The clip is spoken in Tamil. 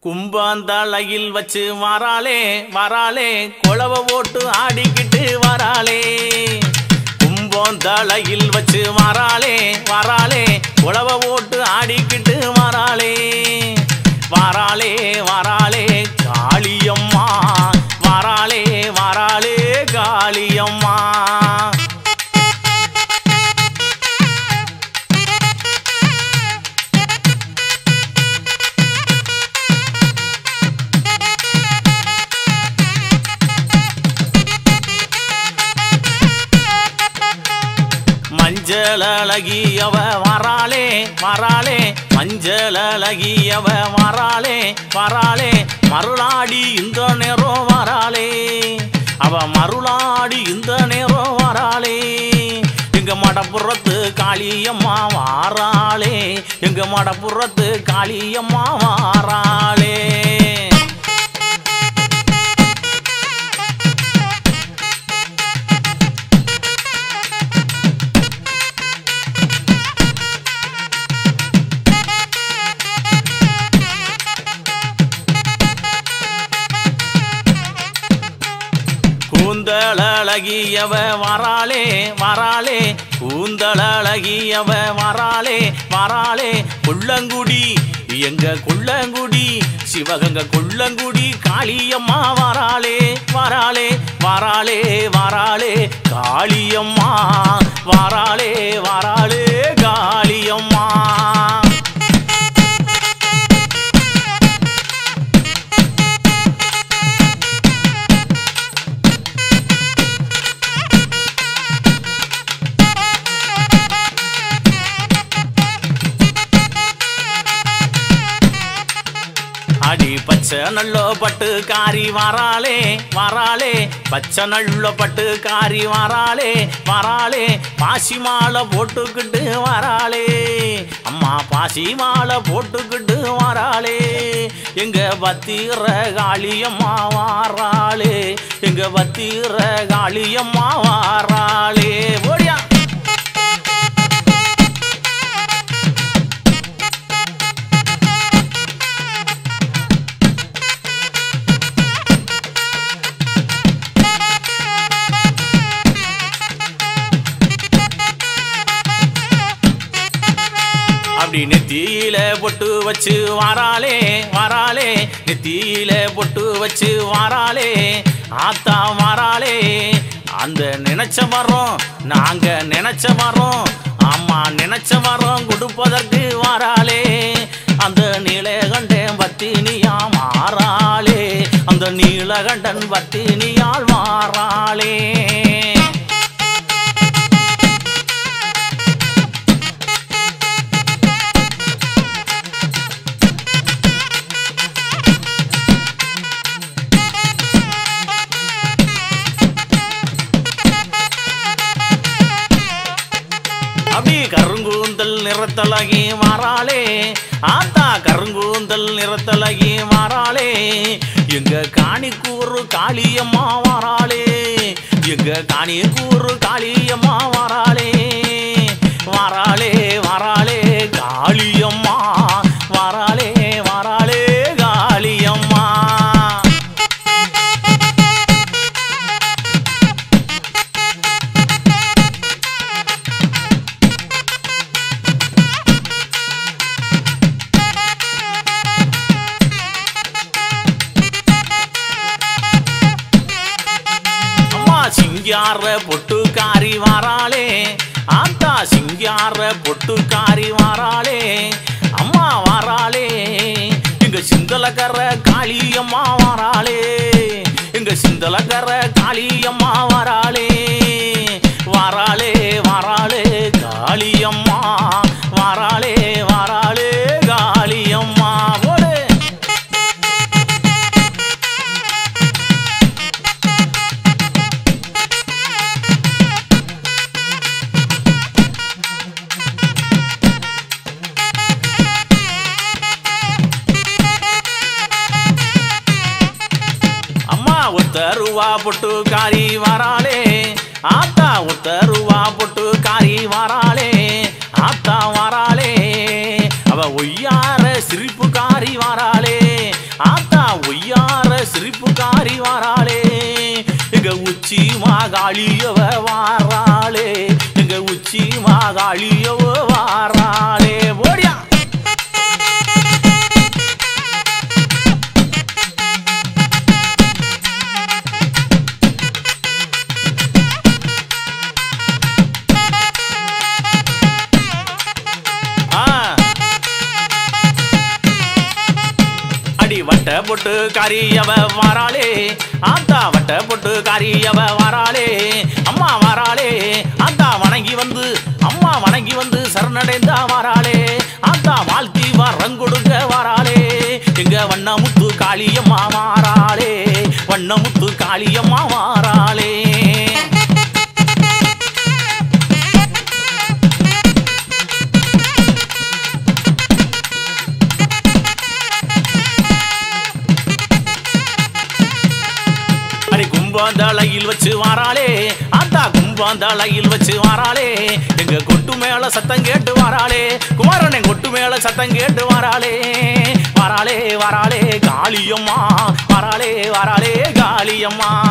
கும்பாந்தலையில் வச்சு வராளே வராளே குழவ ஓட்டு ஆடிக்கிட்டு வராளே கும்பாந்தலையில் வச்சு வராளே வராளே குழவ ஓட்டு ஆடிக்கிட்டு வராளே வராளே வராளே காளியம்மா வராளே வராளே காளியம்மா மஞ்சள் அழகியவ வராளே வராளே மஞ்சள் அழகியவ வராளே வராளே மருளாடி இந்த நேரம் வராளே அவ மருளாடி இந்த நேரம் வராளே எங்க மடப்புறத்து காளியம்மா வாராளே எங்க மடப்புறத்து காளியம்மா வாராளே கூந்தல் அழகியவ வராளே வராளே கூந்தல் அழகியவ வராளே வராளே கொள்ளங்குடி எங்க கொள்ளங்குடி சிவகங்க கொள்ளங்குடி காளியம்மா வராளே வராளே வராளே வராளே காளியம்மா வராளே வராளே காளியம்மா அடி பச்சை நல்ல பட்டு காரி வராளே வராளே பச்சை நல்ல பட்டு காரி வராளே வராளே பாசி மாலை போட்டுக்கிட்டு வராளே அம்மா பாசி மாலை போட்டுக்கிட்டு வராளே எங்க பத்திர காளியம்மா வாராளே எங்க பத்திர காளியம்மா வாராளே ஓடியா அப்படி நெத்தியில பொட்டு வச்சு வாராளே வாராளே நெத்தியில பொட்டு வச்சு வாராளே ஆத்தா வாராளே அந்த நினைச்ச வரோம் நாங்க நினைச்ச வரோம் ஆமா நினைச்ச வரோம் கொடுப்பதற்கு வாராளே அந்த நீலகண்டன் பத்தினியா மாறாளே அந்த நீலகண்டன் பத்தினியால் மாறாளே அப்படி கருங்கூந்தல் நிறத்தலகி மாறாளே ஆத்தா கருங்கூந்தல் நிறத்தலகி மாறாளே எங்க காணிக்கூறு காளியம்மா வாராளே எங்க காணிக்கூறு காளியம்மா வாராளே வாராளே வாராளே காளியம்மா வாராளே வாராளே காளியம்மா அம்மா சிங்கார பொட்டுக்காரி வாராளே ஆத்தா சிங்கார பொட்டுக்காரி வாராளே அம்மா வாராளே எங்க சிந்தலக்கர காளியம்மா வாராளே எங்க சிந்தலக்கர காளியம்மா வாராளே வாராளே வாராளே காளியம்மா வாராளே வாராளே காளியம்மா போடு அம்மா ஒத்தருவா பொட்டு காரி வராளே ஆத்தா ஒத்தருவா பொட்டு காரி வராளே ஆத்தா வராளே அவ ஒய்யார சிரிப்பு காரி வராளே ஒய்யார சிரிப்புக்காரி வாராளே எங்க உச்சி மாகாளியவ வாராளே எங்க உச்சி மாகாளியவ வாராளே ஓடியா ஆ அடி வட்ட பொட்டு காரியவ வாராளே ஆத்தா வட்ட பொட்டு காரியவ வாராளே அம்மா வாராளே ஆத்தா வணங்கி வந்து அம்மா வணங்கி வந்து சரணடைந்தா வாராளே ஆத்தா வாழ்த்தி வரம் கொடுக்க வாராளே எங்க வண்ணமுத்து காளியம்மா வாராளே வண்ணமுத்து காளியம்மா வாராளே அடி கும்பாந்தலையில் வச்சு வாராளே ஆத்தா கும்பாந்தலையில் வச்சு வாராளே எங்க கொட்டு மேல சத்தம் கேட்டு வாராளே குமாரனே கொட்டு மேல சத்தம் கேட்டு வாராளே வாராளே வாராளே காளியம்மா வாராளே வாராளே காளியம்மா